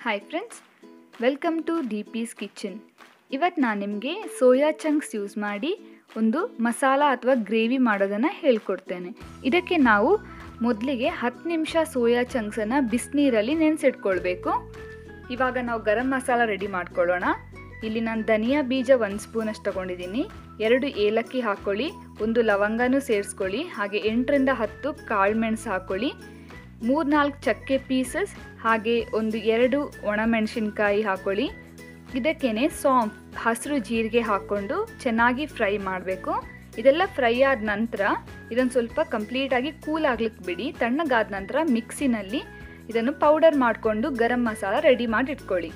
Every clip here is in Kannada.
hi friends welcome to the peace kitchen ಇವತ್ತು ನಾನು ನಿಮಗೆ ಸೋಯಾ ಚಂಕ್ಸ್ ಯೂಸ್ ಮಾಡಿ ಒಂದು ಮಸಾಲ ಅಥವಾ ಗ್ರೇವಿ ಮಾಡೋದನ್ನು ಹೇಳ್ಕೊಡ್ತೇನೆ ಇದಕ್ಕೆ ನಾವು ಮೊದಲಿಗೆ ಹತ್ತು ನಿಮಿಷ ಸೋಯಾ ಚಂಕ್ಸನ್ನು ಬಿಸಿನೀರಲ್ಲಿ ನೆನೆಸಿಟ್ಕೊಳ್ಬೇಕು ಇವಾಗ ನಾವು ಗರಂ ಮಸಾಲ ರೆಡಿ ಮಾಡ್ಕೊಳ್ಳೋಣ ಇಲ್ಲಿ ನಾನು ಧನಿಯಾ ಬೀಜ ಒಂದು ಸ್ಪೂನಷ್ಟು ತೊಗೊಂಡಿದ್ದೀನಿ ಎರಡು ಏಲಕ್ಕಿ ಹಾಕ್ಕೊಳ್ಳಿ ಒಂದು ಲವಂಗನೂ ಸೇರಿಸ್ಕೊಳ್ಳಿ ಹಾಗೆ ಎಂಟರಿಂದ ಹತ್ತು ಕಾಳುಮೆಣಸು ಹಾಕ್ಕೊಳ್ಳಿ ಮೂರ್ನಾಲ್ಕು ಚಕ್ಕೆ ಪೀಸಸ್ ಹಾಗೆ ಒಂದು ಎರಡು ಒಣಮೆಣಸಿನ್ಕಾಯಿ ಹಾಕ್ಕೊಳ್ಳಿ ಇದಕ್ಕೇನೆ ಸಾಂಫ್ ಹಸಿರು ಜೀರಿಗೆ ಹಾಕ್ಕೊಂಡು ಚೆನ್ನಾಗಿ ಫ್ರೈ ಮಾಡಬೇಕು ಇದೆಲ್ಲ ಫ್ರೈ ಆದ ನಂತರ ಇದನ್ನು ಸ್ವಲ್ಪ ಕಂಪ್ಲೀಟಾಗಿ ಕೂಲ್ ಆಗ್ಲಿಕ್ಕೆ ಬಿಡಿ ತಣ್ಣಗಾದ ನಂತರ ಮಿಕ್ಸಿನಲ್ಲಿ ಇದನ್ನು ಪೌಡರ್ ಮಾಡಿಕೊಂಡು ಗರಂ ಮಸಾಲ ರೆಡಿ ಮಾಡಿ ಇಟ್ಕೊಳ್ಳಿ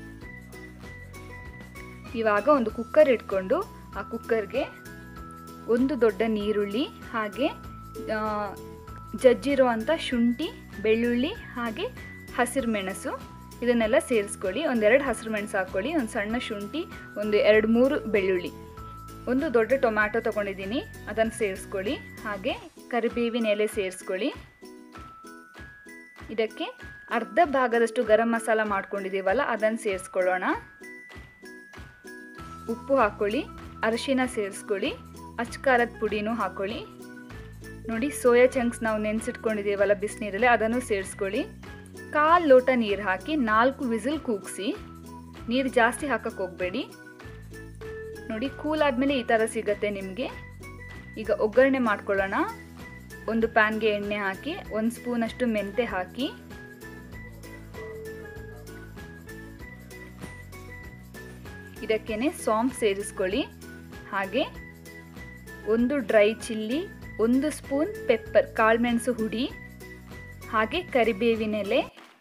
ಇವಾಗ ಒಂದು ಕುಕ್ಕರ್ ಇಟ್ಕೊಂಡು ಆ ಕುಕ್ಕರ್ಗೆ ಒಂದು ದೊಡ್ಡ ನೀರುಳ್ಳಿ ಹಾಗೆ ಜಜ್ಜಿರೋ ಅಂಥ ಶುಂಠಿ ಬೆಳ್ಳುಳ್ಳಿ ಹಾಗೆ ಹಸಿರು ಮೆಣಸು ಇದನ್ನೆಲ್ಲ ಸೇರಿಸ್ಕೊಳ್ಳಿ ಒಂದೆರಡು ಹಸಿರು ಮೆಣಸು ಹಾಕ್ಕೊಳ್ಳಿ ಒಂದು ಸಣ್ಣ ಶುಂಠಿ ಒಂದು ಎರಡು ಮೂರು ಬೆಳ್ಳುಳ್ಳಿ ಒಂದು ದೊಡ್ಡ ಟೊಮ್ಯಾಟೊ ತೊಗೊಂಡಿದ್ದೀನಿ ಅದನ್ನು ಸೇರಿಸ್ಕೊಳ್ಳಿ ಹಾಗೆ ಕರಿಬೇವಿನ ಎಲೆ ಸೇರಿಸ್ಕೊಳ್ಳಿ ಇದಕ್ಕೆ ಅರ್ಧ ಭಾಗದಷ್ಟು ಗರಂ ಮಸಾಲ ಮಾಡ್ಕೊಂಡಿದ್ದೀವಲ್ಲ ಅದನ್ನು ಸೇರಿಸ್ಕೊಳ್ಳೋಣ ಉಪ್ಪು ಹಾಕ್ಕೊಳ್ಳಿ ಅರಿಶಿನ ಸೇರಿಸ್ಕೊಳ್ಳಿ ಅಚ್ಕಾರದ ಪುಡಿನೂ ಹಾಕ್ಕೊಳ್ಳಿ ನೋಡಿ ಸೋಯಾ ಚಂಕ್ಸ್ ನಾವು ನೆನೆಸಿಟ್ಕೊಂಡಿದ್ದೀವಲ್ಲ ಬಿಸಿನೀರಲ್ಲಿ ಅದನ್ನು ಸೇರಿಸ್ಕೊಳ್ಳಿ ಕಾಲು ಲೋಟ ನೀರು ಹಾಕಿ ನಾಲ್ಕು ವಿಸಿಲ್ ಕೂಗಿಸಿ ನೀರು ಜಾಸ್ತಿ ಹಾಕಕ್ಕೆ ಹೋಗಬೇಡಿ ನೋಡಿ ಕೂಲ್ ಆದಮೇಲೆ ಈ ಥರ ಸಿಗತ್ತೆ ನಿಮಗೆ ಈಗ ಒಗ್ಗರಣೆ ಮಾಡ್ಕೊಳ್ಳೋಣ ಒಂದು ಪ್ಯಾನ್ಗೆ ಎಣ್ಣೆ ಹಾಕಿ ಒಂದು ಸ್ಪೂನಷ್ಟು ಮೆಂತೆ ಹಾಕಿ ಇದಕ್ಕೇನೆ ಸಾಂಫ್ ಸೇರಿಸ್ಕೊಳ್ಳಿ ಹಾಗೆ ಒಂದು ಡ್ರೈ ಚಿಲ್ಲಿ ಒಂದು ಸ್ಪೂನ್ ಪೆಪ್ಪರ್ ಕಾಳುಮೆಣಸು ಹುಡಿ ಹಾಗೆ ಕರಿಬೇವಿನೆಲೆ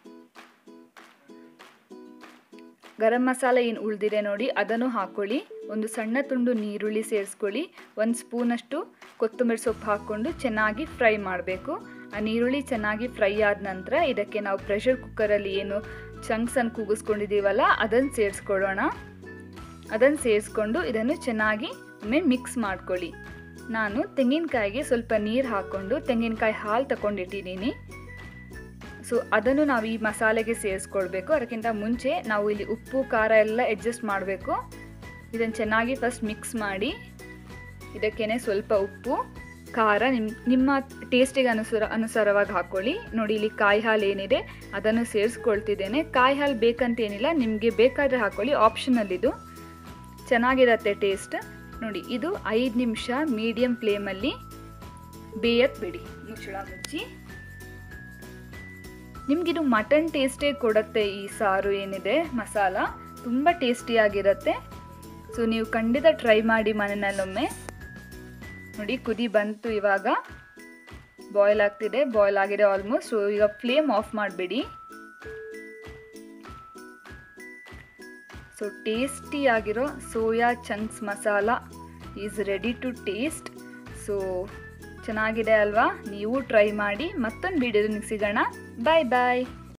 ಗರಂ ಮಸಾಲ ಏನು ಉಳಿದಿದೆ ನೋಡಿ ಅದನ್ನು ಹಾಕ್ಕೊಳ್ಳಿ ಒಂದು ಸಣ್ಣ ತುಂಡು ನೀರುಳ್ಳಿ ಸೇರಿಸ್ಕೊಳ್ಳಿ ಒಂದು ಸ್ಪೂನಷ್ಟು ಕೊತ್ತಂಬರಿ ಸೊಪ್ಪು ಹಾಕ್ಕೊಂಡು ಚೆನ್ನಾಗಿ ಫ್ರೈ ಮಾಡಬೇಕು ಆ ನೀರುಳ್ಳಿ ಚೆನ್ನಾಗಿ ಫ್ರೈ ಆದ ನಂತರ ಇದಕ್ಕೆ ನಾವು ಪ್ರೆಷರ್ ಕುಕ್ಕರಲ್ಲಿ ಏನು ಚಂಕ್ಸನ್ನು ಕೂಗಿಸ್ಕೊಂಡಿದ್ದೀವಲ್ಲ ಅದನ್ನು ಸೇರಿಸ್ಕೊಳ್ಳೋಣ ಅದನ್ನು ಸೇರಿಸ್ಕೊಂಡು ಇದನ್ನು ಚೆನ್ನಾಗಿ ಒಮ್ಮೆ ಮಿಕ್ಸ್ ಮಾಡ್ಕೊಳ್ಳಿ ನಾನು ತೆಂಗಿನಕಾಯಿಗೆ ಸ್ವಲ್ಪ ನೀರು ಹಾಕ್ಕೊಂಡು ತೆಂಗಿನಕಾಯಿ ಹಾಲು ತಗೊಂಡಿಟ್ಟಿದ್ದೀನಿ ಸೊ ಅದನ್ನು ನಾವು ಈ ಮಸಾಲೆಗೆ ಸೇರಿಸ್ಕೊಳ್ಬೇಕು ಅದಕ್ಕಿಂತ ಮುಂಚೆ ನಾವು ಇಲ್ಲಿ ಉಪ್ಪು ಖಾರ ಎಲ್ಲ ಅಡ್ಜಸ್ಟ್ ಮಾಡಬೇಕು ಇದನ್ನು ಚೆನ್ನಾಗಿ ಫಸ್ಟ್ ಮಿಕ್ಸ್ ಮಾಡಿ ಇದಕ್ಕೇನೆ ಸ್ವಲ್ಪ ಉಪ್ಪು ಖಾರ ನಿಮ್ಮ ನಿಮ್ಮ ಟೇಸ್ಟಿಗೆ ಅನುಸಾರ ಅನುಸಾರವಾಗಿ ಹಾಕ್ಕೊಳ್ಳಿ ನೋಡಿ ಇಲ್ಲಿ ಕಾಯಿ ಹಾಲು ಏನಿದೆ ಅದನ್ನು ಸೇರಿಸ್ಕೊಳ್ತಿದ್ದೇನೆ ಕಾಯಿ ಹಾಲು ಬೇಕಂತೇನಿಲ್ಲ ನಿಮಗೆ ಬೇಕಾದರೆ ಹಾಕ್ಕೊಳ್ಳಿ ಆಪ್ಷನಲ್ ಇದು ಚೆನ್ನಾಗಿರತ್ತೆ ಟೇಸ್ಟ್ ನೋಡಿ ಇದು ಐದು ನಿಮಿಷ ಮೀಡಿಯಮ್ ಫ್ಲೇಮಲ್ಲಿ ಬೇಯಕ್ಕೆ ಬಿಡಿ ಮುಚ್ಚಳ ಮುಚ್ಚಿ ನಿಮಗಿದು ಮಟನ್ ಟೇಸ್ಟೇ ಕೊಡುತ್ತೆ ಈ ಸಾರು ಏನಿದೆ ಮಸಾಲ ತುಂಬ ಟೇಸ್ಟಿಯಾಗಿರುತ್ತೆ ಸೊ ನೀವು ಖಂಡಿತ ಟ್ರೈ ಮಾಡಿ ಮನೆಯಲ್ಲೊಮ್ಮೆ ನೋಡಿ ಕುದಿ ಬಂತು ಇವಾಗ ಬಾಯ್ಲ್ ಆಗ್ತಿದೆ ಬಾಯ್ಲ್ ಆಗಿದೆ ಆಲ್ಮೋಸ್ಟ್ ಸೊ ಈಗ ಫ್ಲೇಮ್ ಆಫ್ ಮಾಡಿಬಿಡಿ ಸೊ ಟೇಸ್ಟಿಯಾಗಿರೋ soya chunks masala is ready to taste so ಚೆನ್ನಾಗಿದೆ ಅಲ್ವಾ ನೀವು ಟ್ರೈ ಮಾಡಿ ಮತ್ತೊಂದು ವಿಡಿಯೋದಲ್ಲಿ ಸಿಗೋಣ ಬಾಯ್ ಬಾಯ್